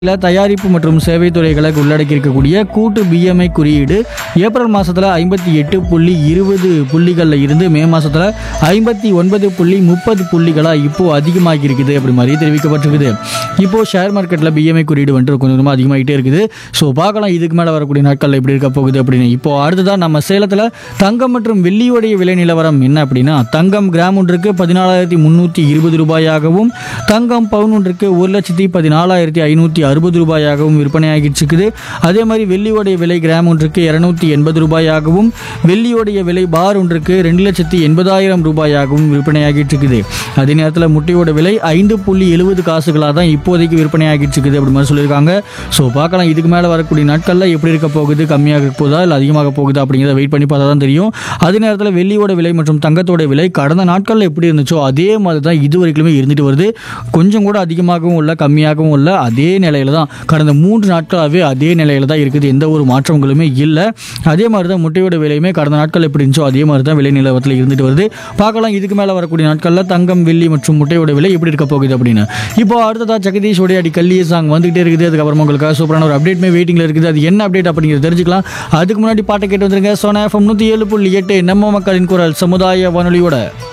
இல்ல தயாரிப்பு மற்றும் சேவை துறைகளை உள்ளடக்கி இருக்கக்கூடிய கூட்டு பிஎம்ஐ குறியீடு ஏப்ரல் மாசத்துல ஐம்பத்தி எட்டு புள்ளி இருபது புள்ளிகள்ல இருந்து மே மாசத்துல ஐம்பத்தி ஒன்பது புள்ளி முப்பது புள்ளிகளா இப்போ அதிகமாகி இருக்குது அப்படி மாதிரி தெரிவிக்கப்பட்டிருக்குது இப்போ ஷேர் மார்க்கெட்ல பிஎம்ஐ குறியீடு வந்துட்டு கொஞ்சம் கொஞ்சமா அதிகமாகிட்டே இருக்குது ஸோ பார்க்கலாம் இதுக்கு மேல வரக்கூடிய நாட்கள்ல எப்படி இருக்க போகுது அப்படின்னு இப்போ அடுத்ததான் நம்ம சேலத்துல தங்கம் மற்றும் வெள்ளியோடைய விலை நிலவரம் என்ன அப்படின்னா தங்கம் கிராம் ஒன்றுக்கு பதினாலாயிரத்தி முந்நூற்றி இருபது ரூபாயாகவும் தங்கம் பவுன் ஒன்றுக்கு ஒரு லட்சத்தி பதினாலாயிரத்தி ஐநூற்றி அறுபது ரூபாயாகவும் விற்பனையாகிட்டு இருக்குது அதே மாதிரி வெள்ளியோடைய விலை கிராம் ஒன்றுக்கு இரநூத்தி எண்பது ரூபாயாகவும் வெள்ளியோடைய விலை பார் ஒன்றுக்கு ரெண்டு லட்சத்தி எண்பதாயிரம் ரூபாயாகவும் விற்பனையாகிட்டு இருக்குது அதே நேரத்தில் முட்டையோட விலை ஐந்து புள்ளி எழுபது காசுகளாக தான் இப்போதைக்கு விற்பனையாகிட்டு இருக்குது அப்படி மாதிரி சொல்லியிருக்காங்க ஸோ பார்க்கலாம் இதுக்கு மேலே வரக்கூடிய நாட்களில் எப்படி இருக்க போகுது கம்மியாக போகுதா இல்லை அதிகமாக போகுதா அப்படிங்கிறத வெயிட் பண்ணி பார்த்தா தான் தெரியும் அதே நேரத்தில் வெள்ளியோட விலை மற்றும் தங்கத்தோட விலை கடந்த நாட்களில் எப்படி இருந்துச்சோ அதே மாதிரி தான் இது வரைக்குமே இருந்துட்டு வருது கொஞ்சம் கூட அதிகமாகவும் இல்லை கம்மியாகவும் இல்லை அதே நிலையில தான் கடந்த மூன்று நாட்களாகவே அதே நிலையில தான் இருக்குது எந்த ஒரு மாற்றங்களுமே இல்லை அதே மாதிரி தான் முட்டையோட விலையுமே கடந்த நாட்கள் எப்படி இருந்துச்சோ அதே மாதிரி தான் விலை நிலவரத்தில் இருந்துட்டு வருது பார்க்கலாம் இதுக்கு மேலே வரக்கூடிய நாட்களில் தங்கம் வெள்ளி மற்றும் முட்டையோட விலை எப்படி இருக்க போகுது அப்படின்னு இப்போ அடுத்ததா ஜெகதீஷ் உடைய அடி கல்லிய சாங் வந்துகிட்டே இருக்குது அதுக்கப்புறமா உங்களுக்கு சூப்பரான ஒரு அப்டேட்மே வெயிட்டிங்கில் இருக்குது அது என்ன அப்டேட் அப்படிங்கிறது தெரிஞ்சுக்கலாம் அதுக்கு முன்னாடி பாட்டை கேட்டு வந்துருங்க சோனா எஃப்எம் நூற்றி ஏழு புள்ளி எட்டு நம்ம மக்களின் குரல் சமுதாய வானொலியோட